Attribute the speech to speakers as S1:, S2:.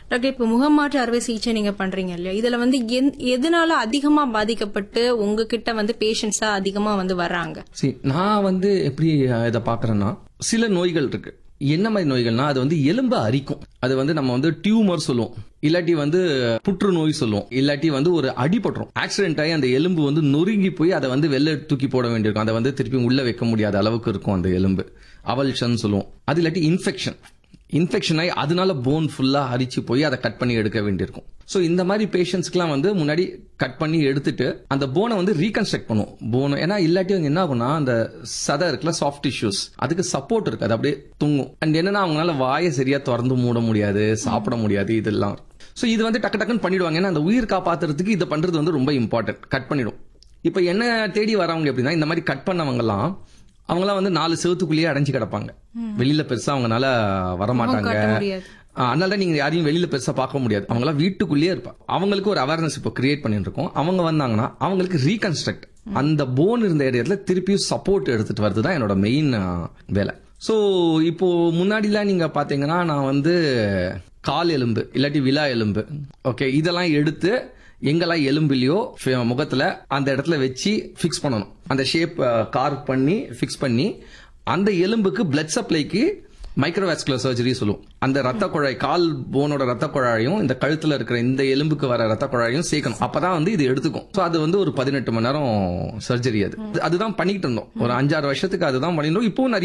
S1: Doctor இப்போ முகமாற்று அறுவை சிகிச்சை நீங்க பண்றீங்க இல்லையா இதுல வந்து எந்- எதனால அதிகமா பாதிக்கப்பட்டு உங்ககிட்ட வந்து பேஷண்ட்ஸா அதிகமா வந்து வர்றாங்க
S2: சரி நான் வந்து எப்படி அஹ், இதை பார்க்கறேன்னா சில நோய்கள் இருக்கு என்ன மாதிரி நோய்கள்னா அது வந்து எலும்பை அரிக்கும் அது வந்து நம்ம வந்து டியூமர் சொல்லுவோம் இல்லாட்டி வந்து புற்றுநோய் சொல்லுவோம் இல்லாட்டி வந்து ஒரு அடிபட்டுரும் ஆக்சிடென்ட் ஆகி அந்த எலும்பு வந்து நொறுங்கி போய் அதை வந்து வெளில தூக்கி போட வேண்டியிருக்கும் அதை வந்து திருப்பி உள்ள வைக்க முடியாத அளவுக்கு இருக்கும் அந்த எலும்பு அவல்ஷன் சொல்லுவோம் அது இல்லாட்டி இன்ஃபெக்ஷன் இன்ஃபெக்ஷன் ஆகி அதனால போன் ஃபுல்லா அரிச்சு போய் அதை கட் பண்ணி எடுக்க வேண்டியிருக்கும் ஸோ இந்த மாதிரி பேஷண்ட்ஸ்க்குலாம் வந்து முன்னாடி கட் பண்ணி எடுத்துட்டு அந்த போனை வந்து ரீகன்ஸ்ட்ரக்ட் பண்ணுவோம் போனை ஏன்னா இல்லாட்டி அவங்க என்ன ஆகும்னா அந்த சதை இருக்குல்ல சாஃப்ட் டிஷ்யூஸ் அதுக்கு சப்போர்ட் இருக்கு அது அப்படியே தூங்கும் அண்ட் என்னன்னா அவங்களால வாயை சரியா திறந்து மூட முடியாது சாப்பிட முடியாது இதெல்லாம் ஸோ இது வந்து டக்கு டக்குன்னு பண்ணிடுவாங்க ஏன்னா அந்த உயிர் காப்பாத்துறதுக்கு இதை பண்றது வந்து ரொம்ப இம்பார்ட்டன்ட் கட் பண்ணிடும் இப்போ என்ன தேடி வரவங்க எப்படின்னா இந்த மாதிரி கட் பண்ணவங்கலாம் அவங்களாம் வந்து நாலு செவத்துக்குள்ளேயே அடைஞ்சு கிடப்பாங்க வெளியில பெருசா அவங்கனால வரமாட்டாங்க
S1: காட்ட முடியாது.
S2: ஆஹ் அதனால தான் நீங்க யாரையும் வெளியில பெருசா பார்க்க முடியாது அவங்களாம் வீட்டுக்குள்ளேயே இருப்பாங்க அவங்களுக்கு ஒரு அவேர்னஸ் இப்போ கிரியேட் பண்ணிட்டு இருக்கோம் அவங்க வந்தாங்கன்னா அவங்களுக்கு ரீகன்ஸ்ட்ரக்ட் அந்த போன் இருந்த ஏரியாத்துல திருப்பியும் சப்போர்ட் எடுத்துட்டு வரது தான் என்னோட மெயின் வேலை ஸோ இப்போ முன்னாடிலாம் நீங்க பாத்தீங்கன்னா நான் வந்து கால் எலும்பு இல்லாட்டி விலா எலும்பு ஓகே இதெல்லாம் எடுத்து எங்கெல்லாம் எலும்புலையோ ஃபி- முகத்துல அந்த இடத்துல வச்சு ஃபிக்ஸ் பண்ணணும் அந்த ஷேப் கார்வ் பண்ணி ஃபிக்ஸ் பண்ணி அந்த எலும்புக்கு பிளட் சப்ளைக்கு மைக்ரோவாஸ்குலர் சர்ஜரி சொல்லுவோம் அந்த ரத்த குழாய் கால் போனோட ரத்த குழாயும் இந்த கழுத்துல இருக்கிற இந்த எலும்புக்கு வர ரத்த குழாயும் சேர்க்கணும் அப்பதான் வந்து இது எடுத்துக்கும் ஸோ அது வந்து ஒரு பதினெட்டு மணி நேரம் சர்ஜரி அது அதுதான் பண்ணிட்டு இருந்தோம் ஒரு அஞ்சாறு வருஷத்துக்கு அதுதான் பண்ணிட்டு இருந்தோம் இப்பவும் நிறைய